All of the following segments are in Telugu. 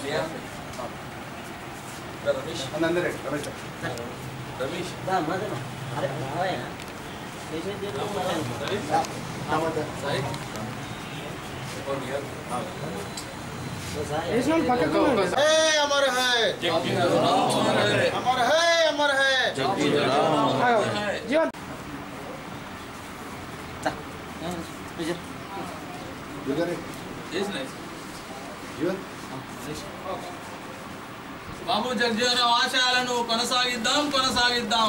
రమేష్ అందరే రమేష్ రమేష్ దా మదన అరే రావయ్య చేసేది చేద్దాం మరి. సాయి और यार ఓ సాయి. है अमर है अमर है अमर है దా. ఏ, విజయ్. इज नाइस జీవన్ బాబు జగజీవనరావు ఆశయాలను కొనసాగిద్దాం కొనసాగిద్దాం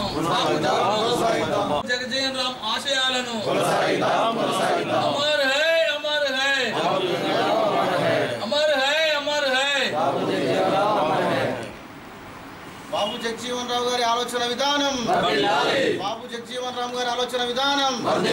జగజీవన్ రామ్ ఆశయాలను అమర్ హై అమర్ హై అమర్ హై అమర్ హై బాబు జగజీవన్ రావు గారి ఆలోచన విధానం బాబు జగజీవన్ రావు గారి ఆలోచన విధానం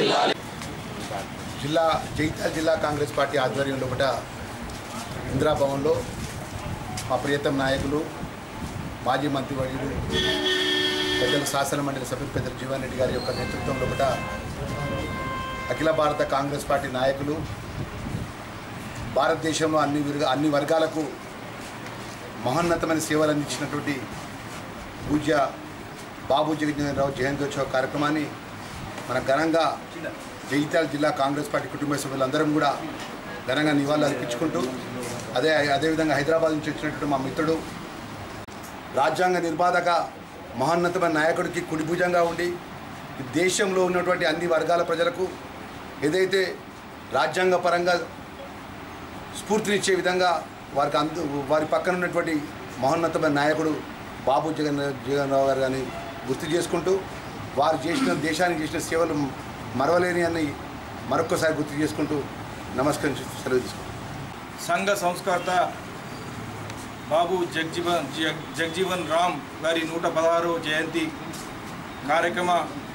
జిల్లా జగిత్యాల జిల్లా కాంగ్రెస్ పార్టీ ఆధ్వర్యంలో ఒకట ఇందిరాభవన్లో మా ప్రియతమ నాయకులు మాజీ మంత్రివర్యులు పెద్దల శాసన మండలి సభ్యులు పెద్దల జీవన్ రెడ్డి గారి యొక్క నేతృత్వంలో ఒకట అఖిల భారత కాంగ్రెస్ పార్టీ నాయకులు భారతదేశంలో అన్ని వర్గ అన్ని వర్గాలకు మహోన్నతమైన సేవలు అందించినటువంటి పూజ్య బాబు జగజ్జనరావు జయంతోత్సవ కార్యక్రమాన్ని మన ఘనంగా జగిత్యాల జిల్లా కాంగ్రెస్ పార్టీ కుటుంబ సభ్యులందరం కూడా ఘనంగా నివాళులు అర్పించుకుంటూ అదే అదేవిధంగా హైదరాబాద్ నుంచి వచ్చినటువంటి మా మిత్రుడు రాజ్యాంగ నిర్మాతక మహోన్నతమైన నాయకుడికి కుడిభుజంగా ఉండి ఈ దేశంలో ఉన్నటువంటి అన్ని వర్గాల ప్రజలకు ఏదైతే రాజ్యాంగ పరంగా స్ఫూర్తినిచ్చే విధంగా వారికి అందు వారి పక్కన ఉన్నటువంటి మహోన్నతమైన నాయకుడు బాబు జగన్ జగన్ రావు గారు అని గుర్తు చేసుకుంటూ వారు చేసిన దేశానికి చేసిన సేవలు మరవలేని అని మరొక్కసారి గుర్తు చేసుకుంటూ నమస్కరించి సెలవు తీసుకుంటాం సంఘ సంస్కర్త బాబు జగ్జీవన్ జగ్ జగ్జీవన్ రామ్ గారి నూట పదహారవ జయంతి కార్యక్రమ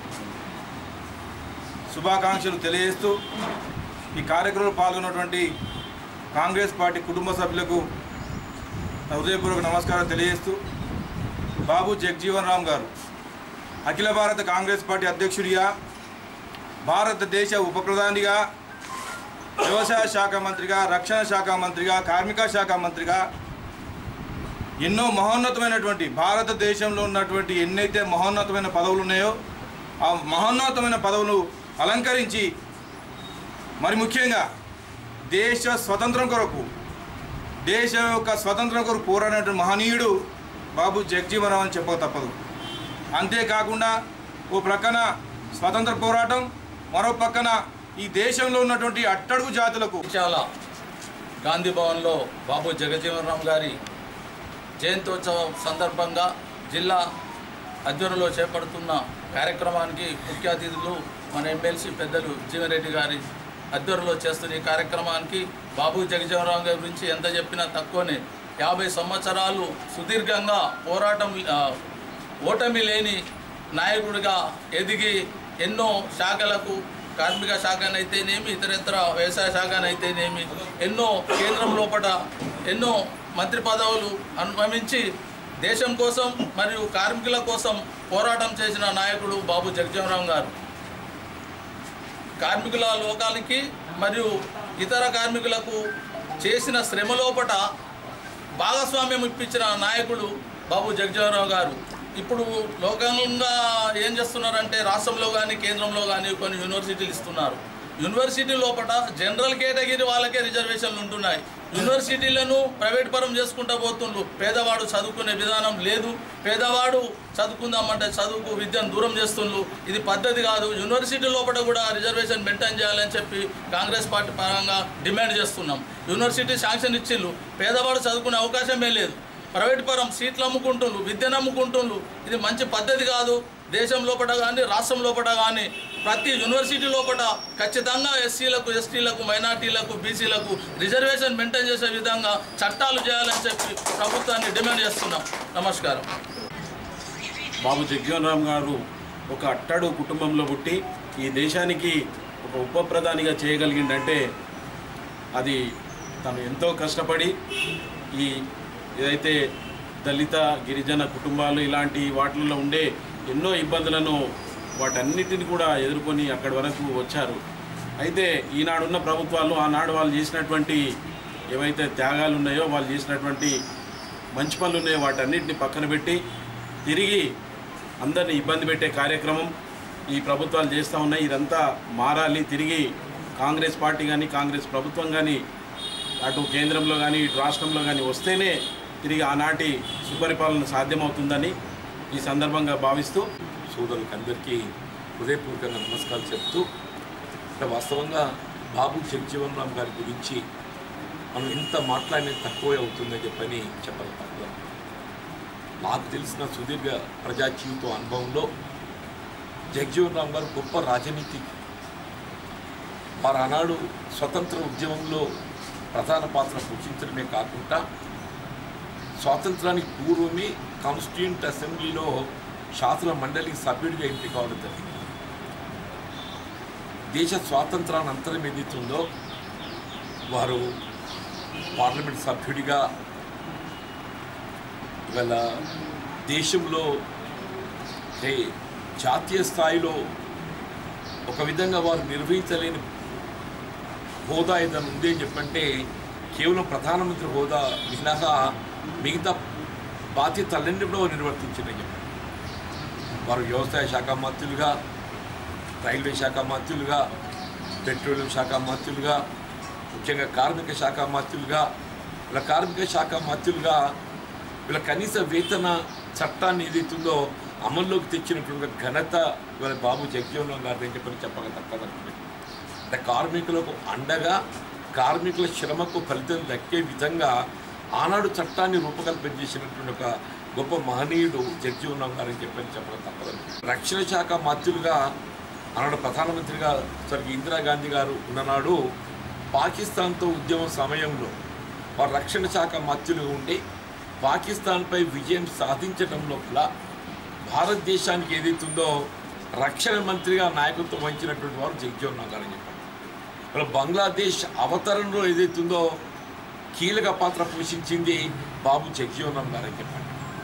శుభాకాంక్షలు తెలియజేస్తూ ఈ కార్యక్రమంలో పాల్గొన్నటువంటి కాంగ్రెస్ పార్టీ కుటుంబ సభ్యులకు నా హృదయపూర్వక నమస్కారం తెలియజేస్తూ బాబు జగ్జీవన్ రామ్ గారు అఖిల భారత కాంగ్రెస్ పార్టీ అధ్యక్షుడిగా భారతదేశ ఉప ప్రధానిగా వ్యవసాయ శాఖ మంత్రిగా రక్షణ శాఖ మంత్రిగా కార్మిక శాఖ మంత్రిగా ఎన్నో మహోన్నతమైనటువంటి భారతదేశంలో ఉన్నటువంటి ఎన్నైతే మహోన్నతమైన పదవులు ఉన్నాయో ఆ మహోన్నతమైన పదవులు అలంకరించి మరి ముఖ్యంగా దేశ స్వతంత్రం కొరకు దేశం యొక్క స్వతంత్రం కొరకు పోరాడినటువంటి మహనీయుడు బాబు జగ్జీవనరావు అని చెప్పక తప్పదు అంతేకాకుండా ఓ ప్రక్కన స్వతంత్ర పోరాటం మరో పక్కన ఈ దేశంలో ఉన్నటువంటి అట్టడుగు జాతులకు చాలా గాంధీ భవన్లో బాబు జగజీవన్ రామ్ గారి జయంతోత్సవం సందర్భంగా జిల్లా అధ్వర్యంలో చేపడుతున్న కార్యక్రమానికి ముఖ్య అతిథులు మన ఎమ్మెల్సీ పెద్దలు జీవన్రెడ్డి గారి అధ్వర్యంలో చేస్తున్న ఈ కార్యక్రమానికి బాబు జగజీవనరావు గారి గురించి ఎంత చెప్పినా తక్కువనే యాభై సంవత్సరాలు సుదీర్ఘంగా పోరాటం ఆ, ఓటమి లేని నాయకుడిగా ఎదిగి ఎన్నో శాఖలకు కార్మిక శాఖనైతేనేమి ఇతరత్ర వ్యవసాయ శాఖనైతేనేమి ఎన్నో కేంద్రం లోపల ఎన్నో మంత్రి పదవులు అనుభవించి దేశం కోసం మరియు కార్మికుల కోసం పోరాటం చేసిన నాయకుడు బాబు జగజీవనరావు గారు కార్మికుల లోకానికి మరియు ఇతర కార్మికులకు చేసిన శ్రమ లోపట భాగస్వామ్యం ఇప్పించిన నాయకుడు బాబు జగజీవనరావు గారు ఇప్పుడు లోకంగా ఏం చేస్తున్నారంటే రాష్ట్రంలో కానీ కేంద్రంలో కానీ కొన్ని యూనివర్సిటీలు ఇస్తున్నారు యూనివర్సిటీ లోపల జనరల్ కేటగిరీ వాళ్ళకే రిజర్వేషన్లు ఉంటున్నాయి యూనివర్సిటీలను ప్రైవేట్ పరం చేసుకుంటా పోతుండ్రు పేదవాడు చదువుకునే విధానం లేదు పేదవాడు చదువుకుందామంటే చదువుకు విద్యను దూరం చేస్తుండ్రు ఇది పద్ధతి కాదు యూనివర్సిటీ లోపల కూడా రిజర్వేషన్ మెయింటైన్ చేయాలని చెప్పి కాంగ్రెస్ పార్టీ పరంగా డిమాండ్ చేస్తున్నాం యూనివర్సిటీ శాంక్షన్ ఇచ్చిళ్ళు పేదవాడు చదువుకునే అవకాశమే లేదు ప్రైవేట్ పరం సీట్లు అమ్ముకుంటుండ్రు విద్యను అమ్ముకుంటుండ్రు ఇది మంచి పద్ధతి కాదు దేశం లోపల కానీ రాష్ట్రం లోపల కానీ ప్రతి యూనివర్సిటీ లోపల ఖచ్చితంగా ఎస్సీలకు ఎస్టీలకు మైనార్టీలకు బీసీలకు రిజర్వేషన్ మెయింటైన్ చేసే విధంగా చట్టాలు చేయాలని చెప్పి ప్రభుత్వాన్ని డిమాండ్ చేస్తున్నాం నమస్కారం బాబు జగ్జీవన్ రామ్ గారు ఒక అట్టడు కుటుంబంలో పుట్టి ఈ దేశానికి ఒక ఉప ప్రధానిగా చేయగలిగిందంటే అది తను ఎంతో కష్టపడి ఈ ఏదైతే దళిత గిరిజన కుటుంబాలు ఇలాంటి వాటిల్లో ఉండే ఎన్నో ఇబ్బందులను వాటన్నిటిని కూడా ఎదుర్కొని అక్కడి వరకు వచ్చారు అయితే ఈనాడున్న ప్రభుత్వాలు ఆనాడు వాళ్ళు చేసినటువంటి ఏవైతే త్యాగాలు ఉన్నాయో వాళ్ళు చేసినటువంటి మంచి పనులు ఉన్నాయో వాటన్నిటిని పక్కన పెట్టి తిరిగి అందరిని ఇబ్బంది పెట్టే కార్యక్రమం ఈ ప్రభుత్వాలు చేస్తూ ఉన్నాయి ఇదంతా మారాలి తిరిగి కాంగ్రెస్ పార్టీ కానీ కాంగ్రెస్ ప్రభుత్వం కానీ అటు కేంద్రంలో కానీ ఇటు రాష్ట్రంలో కానీ వస్తేనే తిరిగి ఆనాటి సుపరిపాలన సాధ్యమవుతుందని ఈ సందర్భంగా భావిస్తూ సోదరులకు అందరికీ హృదయపూర్వకంగా నమస్కారాలు చెప్తూ అంటే వాస్తవంగా బాబు జగజీవన్ రామ్ గారి గురించి మనం ఎంత మాట్లాడినా తక్కువే అవుతుందని చెప్పని చెప్పాలి తక్కువ నాకు తెలిసిన సుదీర్ఘ ప్రజా జీవిత అనుభవంలో జగజీవన్ రామ్ గారు గొప్ప రాజనీతి వారు ఆనాడు స్వతంత్ర ఉద్యమంలో ప్రధాన పాత్ర పోషించడమే కాకుండా స్వాతంత్రానికి పూర్వమే కాన్స్టిట్యూంట్ అసెంబ్లీలో శాసన మండలి సభ్యుడిగా ఎంపిక కావడం జరిగింది దేశ స్వాతంత్రానంతరం ఏదైతుందో వారు పార్లమెంట్ సభ్యుడిగా ఇవాళ దేశంలో అంటే జాతీయ స్థాయిలో ఒక విధంగా వారు నిర్వహించలేని హోదా ఏదైనా ఉంది అని చెప్పంటే కేవలం ప్రధానమంత్రి హోదా మినహా మిగతా బాధ్యతలన్నీ కూడా వారు నిర్వర్తించినవి వారు వ్యవసాయ శాఖ మంత్రులుగా రైల్వే శాఖ మంత్రులుగా పెట్రోలియం శాఖ మంత్రులుగా ముఖ్యంగా కార్మిక శాఖ మంత్రులుగా ఇలా కార్మిక శాఖ మంత్రులుగా వీళ్ళ కనీస వేతన చట్టాన్ని ఏదైతుందో అమల్లోకి తెచ్చినటువంటి ఘనత ఇవాళ బాబు జగజీవన్ రామ్ గారిని చెప్పని చెప్పక తప్పదండి అంటే కార్మికులకు అండగా కార్మికుల శ్రమకు ఫలితం దక్కే విధంగా ఆనాడు చట్టాన్ని రూపకల్పన చేసినటువంటి ఒక గొప్ప మహనీయుడు జగజీవన్ రామ్ గారని చెప్పని చెప్పక తప్పదండి రక్షణ శాఖ మంత్రులుగా ఆనాడు ప్రధానమంత్రిగా స్వర్గీయ ఇందిరాగాంధీ గారు ఉన్ననాడు పాకిస్తాన్తో ఉద్యమం సమయంలో వారు రక్షణ శాఖ మంత్రులుగా ఉండి పాకిస్తాన్పై విజయం సాధించడం లోపల భారతదేశానికి ఏదైతుందో రక్షణ మంత్రిగా నాయకత్వం వహించినటువంటి వారు జగజీవన్ రామ్ గారు అని చెప్పారు ఇలా బంగ్లాదేశ్ అవతరణలో ఏదైతుందో కీలక పాత్ర పోషించింది బాబు జగజీవన్ రామ్ గారు అని చెప్పండి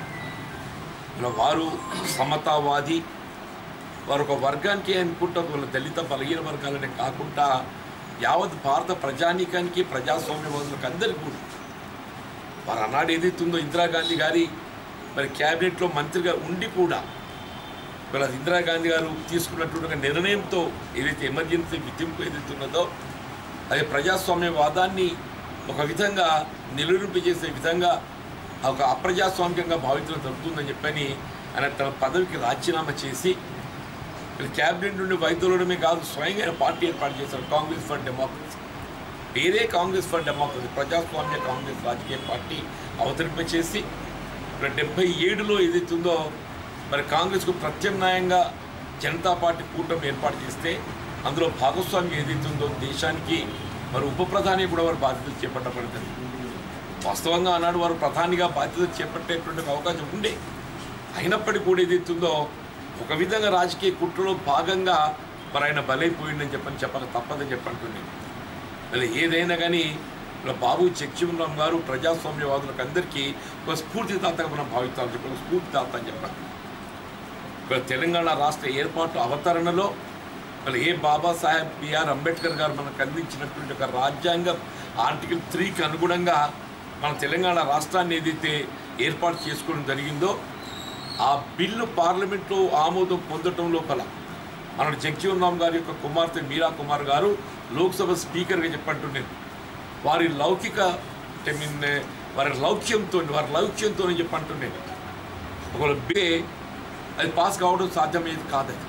ఇలా వారు సమతావాది వారు ఒక వర్గానికి అనుకుంటా వాళ్ళ దళిత బలహీన వర్గాలనే కాకుండా యావత్ భారత ప్రజానీకానికి ప్రజాస్వామ్యవాదులకు అందరికీ కూడా వారు అన్నాడు ఏదైతుందో ఇందిరాగాంధీ గారి మరి క్యాబినెట్లో మంత్రిగా ఉండి కూడా మరి అది ఇందిరాగాంధీ గారు తీసుకున్నటువంటి ఒక నిర్ణయంతో ఏదైతే ఎమర్జెన్సీ విధింపు ఏదైతే ఉన్నదో అది ప్రజాస్వామ్యవాదాన్ని ఒక విధంగా నిలురింపజేసే విధంగా ఒక అప్రజాస్వామికంగా భావించడం జరుగుతుందని చెప్పని ఆయన తన పదవికి రాజీనామా చేసి వీళ్ళు క్యాబినెట్ నుండి వైద్యులడమే కాదు స్వయంగా ఆయన పార్టీ ఏర్పాటు చేశారు కాంగ్రెస్ ఫర్ డెమోక్రసీ వేరే కాంగ్రెస్ ఫర్ డెమోక్రసీ ప్రజాస్వామ్య కాంగ్రెస్ రాజకీయ పార్టీ అవతరింపచేసి ఇక్కడ డెబ్బై ఏడులో ఏదైతుందో మరి కాంగ్రెస్కు ప్రత్యామ్నాయంగా జనతా పార్టీ కూటమి ఏర్పాటు చేస్తే అందులో భాగస్వామ్యం ఏదైతుందో దేశానికి మరి ఉప ప్రధాని కూడా వారు బాధ్యతలు చేపట్టబడుతుంది వాస్తవంగా ఆనాడు వారు ప్రధానిగా బాధ్యత చేపట్టేటువంటి ఒక అవకాశం ఉండే అయినప్పటికీ కూడా ఏదైతుందో ఒక విధంగా రాజకీయ కుట్రలో భాగంగా మరి ఆయన బలైపోయిందని చెప్పని చెప్పక తప్పదని చెప్పంటున్నాను అది ఏదైనా కానీ ఇలా బాబు జగజీవన్ గారు ప్రజాస్వామ్యవాదులకు అందరికీ ఒక స్ఫూర్తిదాతగా మనం భావిస్తాం చెప్పి ఒక స్ఫూర్తిదాత అని చెప్పాలి ఇక్కడ తెలంగాణ రాష్ట్ర ఏర్పాటు అవతరణలో మరి ఏ బాబాసాహెబ్ బిఆర్ అంబేద్కర్ గారు మనకు అందించినటువంటి ఒక రాజ్యాంగ ఆర్టికల్ త్రీకి అనుగుణంగా మన తెలంగాణ రాష్ట్రాన్ని ఏదైతే ఏర్పాటు చేసుకోవడం జరిగిందో ఆ బిల్లు పార్లమెంట్లో ఆమోదం పొందటం లోపల మన జగజీవన్ రామ్ గారి యొక్క కుమార్తె మీరా కుమార్ గారు లోక్సభ స్పీకర్గా చెప్పంటున్నారు వారి లౌకిక ఐ మీన్ వారి లౌక్యంతో వారి లౌక్యంతో చెప్పంటున్నాను ఒకవేళ బే అది పాస్ కావడం సాధ్యమయ్యేది కాదది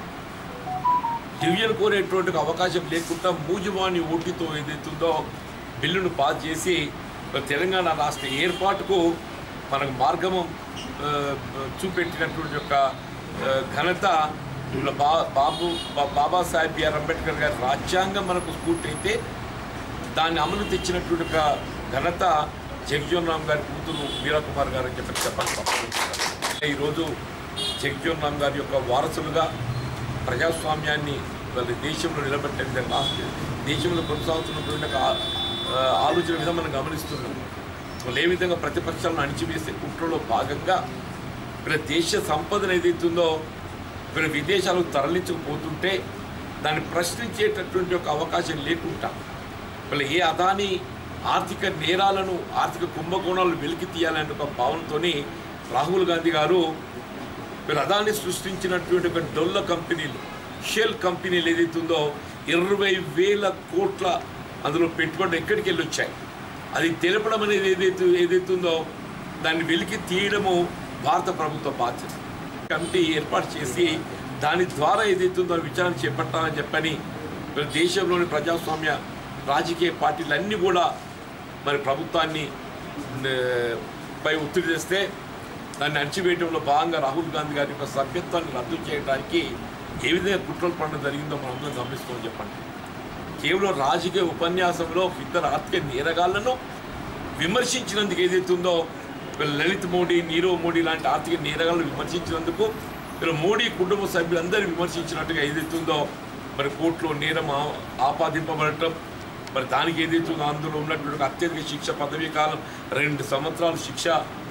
డివిజన్ కోరేటువంటి ఒక అవకాశం లేకుండా మూజువాణి ఓటితో ఏదైతుందో బిల్లును పాస్ చేసి తెలంగాణ రాష్ట్ర ఏర్పాటుకు మనకు మార్గము ఆ, చూపెట్టినటువంటి యొక్క ఆ, ఘనత ఇలా బా బాబు బా- బాబాసాహెబ్ బిఆర్ అంబేద్కర్ గారి రాజ్యాంగం మనకు స్ఫూర్తి అయితే దాన్ని అమలు తెచ్చినటువంటి ఒక ఘనత జగజీవన్ రామ్ గారి కూతురు వీరకుమార్ గారు అని చెప్పి చెప్పాలి తప్పదు. ఈరోజు జగజీవన్ రామ్ గారి యొక్క వారసులుగా ప్రజాస్వామ్యాన్ని వాళ్ళ దేశంలో నిలబెట్టే విధంగా దేశంలో కొనసాగుతున్నటువంటి ఒక ఆ- ఆ, ఆలోచన విధం మనం గమనిస్తున్నాం వాళ్ళు ఏ విధంగా ప్రతిపక్షాలను అణిచివేసే కుట్రలో భాగంగా ఇక్కడ దేశ సంపదను ఏదైతుందో ఇక్కడ విదేశాలకు తరలించకపోతుంటే దాన్ని ప్రశ్నించేటటువంటి ఒక అవకాశం లేకుండా వీళ్ళు ఏ అదాని ఆర్థిక నేరాలను ఆర్థిక కుంభకోణాలను వెలికి తీయాలనే ఒక భావనతోని రాహుల్ గాంధీ గారు మీరు అదాన్ని సృష్టించినటువంటి ఒక డొల్ల కంపెనీలు షెల్ కంపెనీలు ఏదైతుందో ఇరవై వేల కోట్ల అందులో పెట్టుబడులు ఎక్కడికి వెళ్ళి వచ్చాయి అది తెలపడం అనేది ఏదైతే ఏదైతుందో దాన్ని వెలికి తీయడము భారత ప్రభుత్వ బాధ్యత కమిటీ ఏర్పాటు చేసి దాని ద్వారా ఏదైతుందో విచారణ చేపట్టాలని చెప్పని మరి దేశంలోని ప్రజాస్వామ్య రాజకీయ పార్టీలన్నీ కూడా మరి ప్రభుత్వాన్ని ఆ, పై ఒత్తిడి చేస్తే దాన్ని అణచివేయడంలో భాగంగా రాహుల్ గాంధీ గారి యొక్క సభ్యత్వాన్ని రద్దు చేయడానికి ఏ విధంగా కుట్రలు పడడం జరిగిందో మనం అందరం గమనిస్తామని చెప్పండి కేవలం రాజకీయ ఉపన్యాసంలో ఇద్దరు ఆర్థిక నేరగాళ్లను విమర్శించినందుకు ఏదైతే ఉందో వీళ్ళ లలిత్ మోడీ నీరవ్ మోడీ లాంటి ఆర్థిక నేరగాళ్లను విమర్శించినందుకు వీళ్ళ మోడీ కుటుంబ సభ్యులందరూ విమర్శించినట్టుగా ఏదైతే ఉందో మరి కోర్టులో నేరం ఆ- ఆపాదింపబడటం మరి దానికి ఏదైతే ఉందో అందులో ఉన్నటువంటి ఒక అత్యధిక శిక్ష పదవీ కాలం రెండు సంవత్సరాల శిక్ష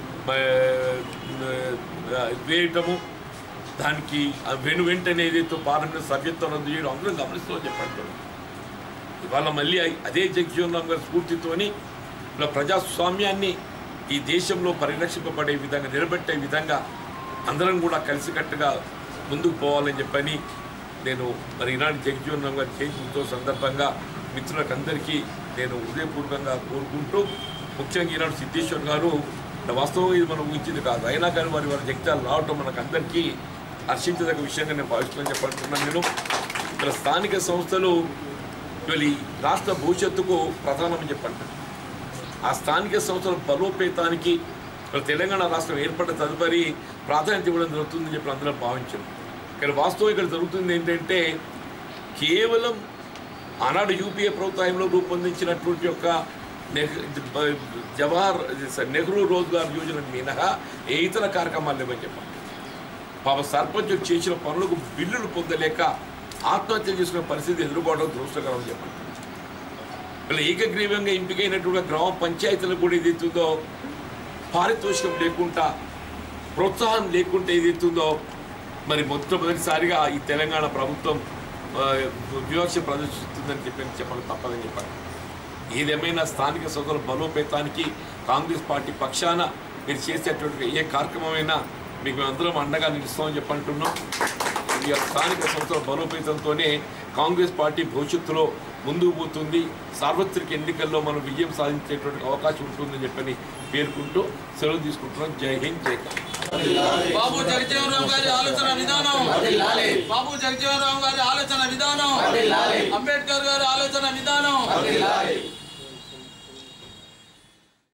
ఆ, వేయటము దానికి ఆ వెను వెంటనే ఏదైతే పార్లమెంట్ సభ్యత్వం రద్దు చేయడం అందరం గమనిస్తూ చెప్పండి ఇవాళ మళ్ళీ అదే జగజీవన్ రామ్ గారి స్ఫూర్తితోని ఇలా ప్రజాస్వామ్యాన్ని ఈ దేశంలో పరిరక్షింపబడే విధంగా నిలబెట్టే విధంగా అందరం కూడా కలిసికట్టుగా ముందుకు పోవాలని చెప్పని నేను మరి ఈనాడు జగజీవన్ రామ్ గారి జయంతితో సందర్భంగా మిత్రులకు అందరికీ నేను హృదయపూర్వకంగా కోరుకుంటూ ముఖ్యంగా ఈనాడు సిద్ధేశ్వర్ గారు వాస్తవంగా ఇది మనం ఊహించింది కాదు అయినా కానీ వారి వారి జగిత్యాలు రావటం మనకు అందరికీ హర్షించదగ్గ విషయంగా నేను భావిస్తున్నాను చెప్పనుకున్నాను నేను ఇక్కడ స్థానిక సంస్థలు ఇవాళ ఈ రాష్ట్ర భవిష్యత్తుకు ప్రధానమని చెప్పండి ఆ స్థానిక సంస్థల బలోపేతానికి ఇక్కడ తెలంగాణ రాష్ట్రం ఏర్పడిన తదుపరి ప్రాధాన్యత ఇవ్వడం జరుగుతుందని చెప్పి అందరం భావించారు ఇక్కడ వాస్తవం ఇక్కడ జరుగుతుంది ఏంటంటే కేవలం ఆనాడు యూపీఏ ప్రభుత్వంలో రూపొందించినటువంటి యొక్క నెహ్ జవహర్ నెహ్రూ రోజ్గార్ యోజన మినహా ఏ ఇతర కార్యక్రమాలు లేవని చెప్పండి పాప సర్పంచులు చేసిన పనులకు బిల్లులు పొందలేక ఆత్మహత్య చేసుకునే పరిస్థితి ఎదుర్కోవడం దురదృష్టకరం అని చెప్పండి వీళ్ళ ఏకగ్రీవంగా ఎంపికైనటువంటి గ్రామ పంచాయతీలకు కూడా ఏదైతుందో పారితోషికం లేకుండా ప్రోత్సాహం లేకుండా ఏదైతుందో మరి మొట్టమొదటిసారిగా ఈ తెలంగాణ ప్రభుత్వం ఆ, వివక్ష ప్రదర్శిస్తుందని చెప్పి చెప్పడం తప్పదని చెప్పాలి ఏదేమైనా స్థానిక సోదరుల బలోపేతానికి కాంగ్రెస్ పార్టీ పక్షాన మీరు చేసేటువంటి ఏ కార్యక్రమమైనా మీకు అందరం అండగా నిలుస్తామని చెప్పంటున్నాం ఈ యొక్క స్థానిక సంస్థల బలోపేతంతోనే కాంగ్రెస్ పార్టీ భవిష్యత్తులో ముందుకు పోతుంది సార్వత్రిక ఎన్నికల్లో మనం విజయం సాధించేటువంటి అవకాశం ఉంటుందని చెప్పని పేర్కొంటూ సెలవు తీసుకుంటున్నాం జై హింద్ జై కాంగ్రెస్ బాబు జగజీవన్ రామ్ గారి ఆలోచన విధానం బాబు జగజీవన్ రామ్ గారి ఆలోచన విధానం అంబేద్కర్ గారి ఆలోచన విధానం